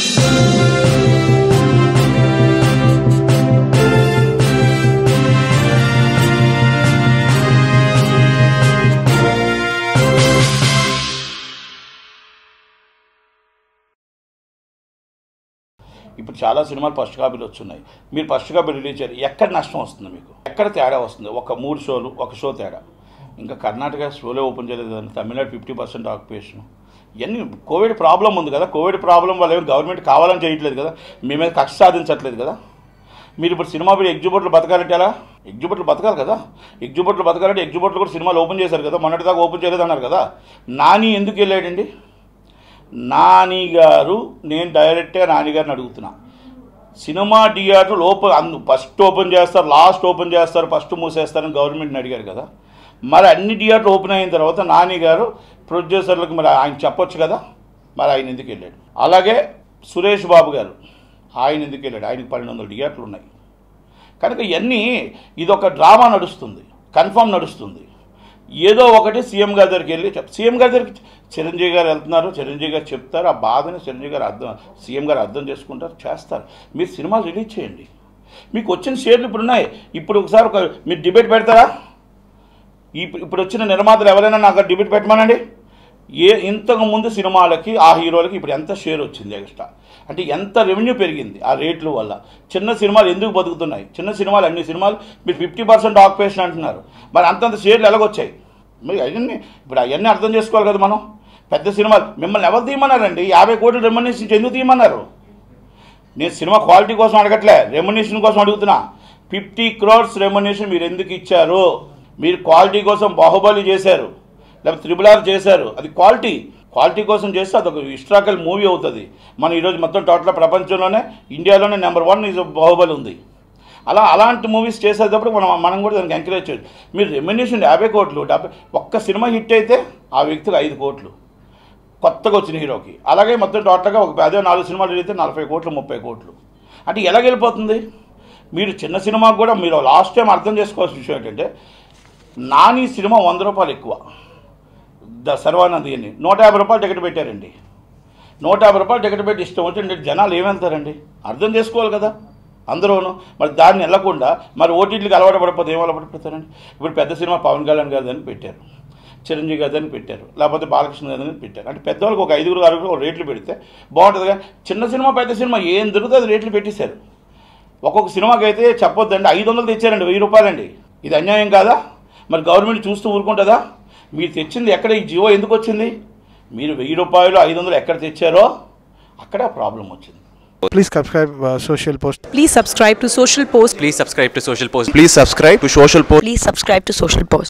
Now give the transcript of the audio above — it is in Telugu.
ఇప్పుడు చాలా సినిమాలు ఫస్ట్ కాపీలు వచ్చున్నాయి మీరు ఫస్ట్ కాపీ రిలీజ్ చేయాలి ఎక్కడ నష్టం వస్తుంది మీకు ఎక్కడ తేడా వస్తుంది ఒక మూడు షోలు ఒక షో తేడా ఇంకా కర్ణాటక షోలే ఓపెన్ చేయలేదు తమిళనాడు ఫిఫ్టీ పర్సెంట్ ఆక్యుపేషన్ ఇవన్నీ కోవిడ్ ప్రాబ్లం ఉంది కదా కోవిడ్ ప్రాబ్లం వల్ల ఏమి గవర్నమెంట్ కావాలని చేయట్లేదు కదా మీ మీద కక్ష సాధించట్లేదు కదా మీరు ఇప్పుడు సినిమా మీరు ఎగ్జిబిట్లు బతకాలంటే ఎలా ఎగ్జిబిట్లు బతకాలి కదా ఎగ్జిబిట్లు బతకాలంటే ఎగ్జిబిట్లు కూడా సినిమాలు ఓపెన్ చేశారు కదా మొన్నటిదాకా ఓపెన్ చేయలేదు అన్నారు కదా నాని ఎందుకు వెళ్ళాడండి నాని గారు నేను డైరెక్ట్గా నాని గారిని అడుగుతున్నా సినిమా థియేటర్ ఓపెన్ అందు ఫస్ట్ ఓపెన్ చేస్తారు లాస్ట్ ఓపెన్ చేస్తారు ఫస్ట్ మూసేస్తారని గవర్నమెంట్ని అడిగారు కదా మరి అన్ని థియేటర్లు ఓపెన్ అయిన తర్వాత నాని గారు ప్రొడ్యూసర్లకు మరి ఆయన చెప్పొచ్చు కదా మరి ఆయన ఎందుకు వెళ్ళాడు అలాగే సురేష్ బాబు గారు ఆయన ఎందుకు వెళ్ళాడు ఆయనకి పన్నెండు వందల థియేటర్లు ఉన్నాయి కనుక ఇవన్నీ ఇది ఒక డ్రామా నడుస్తుంది కన్ఫామ్ నడుస్తుంది ఏదో ఒకటి సీఎం గారి దగ్గరికి వెళ్ళి చెప్ సీఎం గారి దగ్గరికి చిరంజీవి గారు వెళ్తున్నారు చిరంజీవి గారు చెప్తారు ఆ బాధని చిరంజీవి గారు అర్థం సీఎం గారు అర్థం చేసుకుంటారు చేస్తారు మీరు సినిమాలు రిలీజ్ చేయండి మీకు వచ్చిన షేర్లు ఇప్పుడు ఉన్నాయి ఇప్పుడు ఒకసారి ఒక మీరు డిబేట్ పెడతారా ఇప్పుడు ఇప్పుడు వచ్చిన నిర్మాతలు ఎవరైనా నాకు డిబేట్ పెట్టమనండి ఏ ఇంతకు ముందు సినిమాలకి ఆ హీరోలకి ఇప్పుడు ఎంత షేర్ వచ్చింది ఎక్స్ట్రా అంటే ఎంత రెవెన్యూ పెరిగింది ఆ రేట్ల వల్ల చిన్న సినిమాలు ఎందుకు బతుకుతున్నాయి చిన్న సినిమాలు అన్ని సినిమాలు మీరు ఫిఫ్టీ పర్సెంట్ ఆక్యుపేషన్ అంటున్నారు మరి అంతంత షేర్లు ఎలాగొచ్చాయి మరి అవన్నీ ఇప్పుడు అవన్నీ అర్థం చేసుకోవాలి కదా మనం పెద్ద సినిమాలు మిమ్మల్ని ఎవరు తీయమన్నారండి యాభై కోట్లు రెమ్యునేషన్ ఎందుకు తీయమన్నారు నేను సినిమా క్వాలిటీ కోసం అడగట్లే రెమ్యునేషన్ కోసం అడుగుతున్నా ఫిఫ్టీ క్రోర్స్ రెమ్యునేషన్ మీరు ఎందుకు ఇచ్చారు మీరు క్వాలిటీ కోసం బాహుబలి చేశారు లేకపోతే త్రిబుల్ ఆర్ చేశారు అది క్వాలిటీ క్వాలిటీ కోసం చేస్తే అదొక హిస్టారికల్ మూవీ అవుతుంది మనం ఈరోజు మొత్తం టోటల్ ప్రపంచంలోనే ఇండియాలోనే నెంబర్ వన్ ఈజ్ బాహుబలి ఉంది అలా అలాంటి మూవీస్ చేసేటప్పుడు మనం మనం కూడా దానికి ఎంకరేజ్ చేయొచ్చు మీరు రెమ్యునేషన్ యాభై కోట్లు డెబ్బై ఒక్క సినిమా హిట్ అయితే ఆ వ్యక్తికి ఐదు కోట్లు కొత్తగా వచ్చిన హీరోకి అలాగే మొత్తం టోటల్గా ఒక అదే నాలుగు సినిమాలు అయితే నలభై కోట్లు ముప్పై కోట్లు అంటే ఎలా వెళ్ళిపోతుంది మీరు చిన్న సినిమాకు కూడా మీరు లాస్ట్ టైం అర్థం చేసుకోవాల్సిన విషయం ఏంటంటే నాని సినిమా వంద రూపాయలు ఎక్కువ ద సర్వానంద్ అని నూట యాభై రూపాయలు టికెట్ పెట్టారండి నూట యాభై రూపాయలు టికెట్ పెట్టి ఇష్టం వచ్చింది జనాలు ఏమెళ్తారండి అర్థం చేసుకోవాలి కదా అందరూను మరి దాన్ని వెళ్ళకుండా మరి ఓటీటీకి అలవాటు పడిపోతే ఏం అలవాటు పడిపోతారండి ఇప్పుడు పెద్ద సినిమా పవన్ కళ్యాణ్ గారి అని పెట్టారు చిరంజీవి గారి అని పెట్టారు లేకపోతే బాలకృష్ణ గారి అని పెట్టారు అంటే పెద్దవాళ్ళకి ఒక ఐదుగురు ఆరుగురు ఒక రేట్లు పెడితే బాగుంటుంది కానీ చిన్న సినిమా పెద్ద సినిమా ఏం దొరుకుతుంది అది రేట్లు పెట్టేశారు ఒక్కొక్క సినిమాకి అయితే చెప్పొద్దండి ఐదు వందలు తెచ్చారండి వెయ్యి రూపాయలండి ఇది అన్యాయం కాదా మరి గవర్నమెంట్ చూస్తూ ఊరుకుంటుందా మీరు తెచ్చింది ఎక్కడ ఈ జియో ఎందుకు వచ్చింది మీరు వెయ్యి రూపాయలు ఐదు వందలు ఎక్కడ తెచ్చారో అక్కడ ప్రాబ్లం వచ్చింది Please subscribe uh, Social Post. Please subscribe to Social Post. Please subscribe to Social Post. Please subscribe to Social Post. Please subscribe to Social Post.